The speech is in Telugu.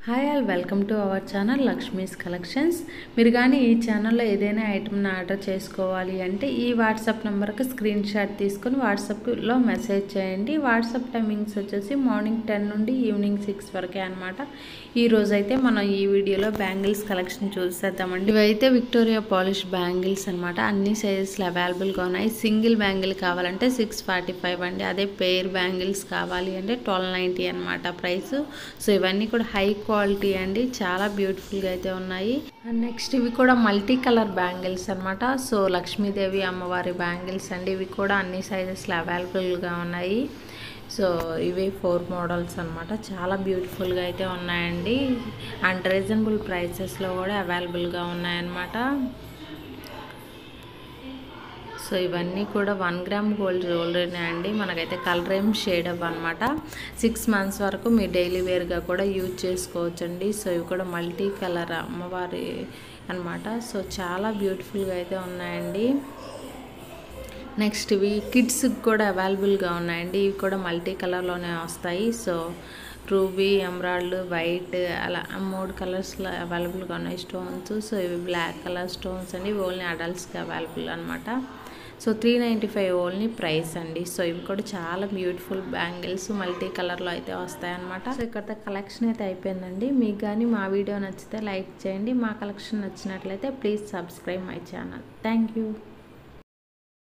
hi all welcome to our channel Lakshmi's collections మీరు కానీ ఈ ఛానల్లో ఏదైనా ఐటమ్ని ఆర్డర్ చేసుకోవాలి అంటే ఈ వాట్సాప్ నెంబర్కి స్క్రీన్ షాట్ తీసుకొని వాట్సాప్లో మెసేజ్ చేయండి వాట్సాప్ టైమింగ్స్ వచ్చేసి మార్నింగ్ టెన్ నుండి ఈవినింగ్ సిక్స్ వరకే అనమాట ఈ రోజైతే మనం ఈ వీడియోలో బ్యాంగిల్స్ కలెక్షన్ చూసేద్దామండి ఇవైతే విక్టోరియా పాలిష్ బ్యాంగిల్స్ అనమాట అన్ని సైజెస్లో అవైలబుల్గా ఉన్నాయి సింగిల్ బ్యాంగిల్ కావాలంటే సిక్స్ ఫార్టీ ఫైవ్ అండి అదే పెయిర్ బ్యాంగిల్స్ కావాలి అంటే ట్వెల్వ్ నైంటీ అనమాట ప్రైస్ సో ఇవన్నీ కూడా హై క్వాలిటీ అండి చాలా బ్యూటిఫుల్గా అయితే ఉన్నాయి అండ్ నెక్స్ట్ ఇవి కూడా మల్టీ కలర్ బ్యాంగిల్స్ అనమాట సో లక్ష్మీదేవి అమ్మవారి బ్యాంగిల్స్ అండి ఇవి కూడా అన్ని సైజెస్లో అవైలబుల్గా ఉన్నాయి సో ఇవి ఫోర్ మోడల్స్ అనమాట చాలా బ్యూటిఫుల్గా అయితే ఉన్నాయండి అండ్ రీజనబుల్ ప్రైసెస్లో కూడా అవైలబుల్గా ఉన్నాయన్నమాట సో ఇవన్నీ కూడా వన్ గ్రామ్ గోల్డ్ జ్యువెలరీనే అండి మనకైతే కలర్ ఏం షేడ్ అవ్వనమాట సిక్స్ మంత్స్ వరకు మీరు డైలీ వేర్గా కూడా యూజ్ చేసుకోవచ్చండి సో ఇవి కూడా మల్టీ కలర్ అమ్మవారి అనమాట సో చాలా బ్యూటిఫుల్గా అయితే ఉన్నాయండి నెక్స్ట్ ఇవి కిడ్స్కి కూడా అవైలబుల్గా ఉన్నాయండి ఇవి కూడా మల్టీ కలర్లోనే వస్తాయి సో రూబీ ఎమరాల్డ్ వైట్ అలా మూడు కలర్స్లో అవైలబుల్గా ఉన్నాయి స్టోన్స్ సో ఇవి బ్లాక్ కలర్ స్టోన్స్ అండి ఓన్లీ అడల్ట్స్కి అవైలబుల్ అనమాట so three ninety five only price అండి సో ఇవి కూడా చాలా బ్యూటిఫుల్ బ్యాంగిల్స్ మల్టీ కలర్లో అయితే వస్తాయన్నమాట సో ఇక్కడ కలెక్షన్ అయితే అయిపోయిందండి మీకు కానీ మా వీడియో నచ్చితే లైక్ చేయండి మా కలెక్షన్ నచ్చినట్లయితే please subscribe my channel thank you